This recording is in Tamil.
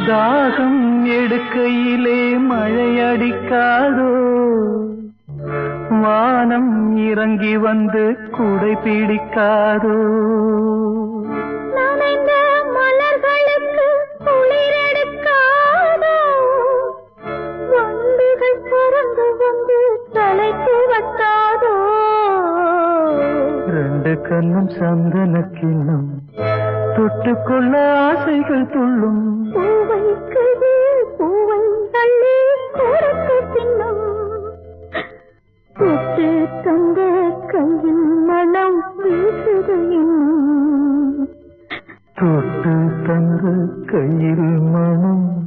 தாகம் எடுக்கையிலே மழை அடிக்காதோ வானம் இறங்கி வந்து குடை பிடிக்காதோ நனைந்த மலர்களுக்கு குளிர் எடுக்காதோ வண்டுகள் பறந்து வந்து தலைக்கு வட்டாதோ ரெண்டு கண்ணும் சந்தன கிண்ணம் தொட்டுக்கொள்ள ஆசைகள் துள்ளும் பூவைக்குது பூவை தள்ளி கொடுத்து தின்னும் தொட்டு தந்த கையில் மனம் வீசுது இன்னும் தொட்டு தந்த கையில் மனம்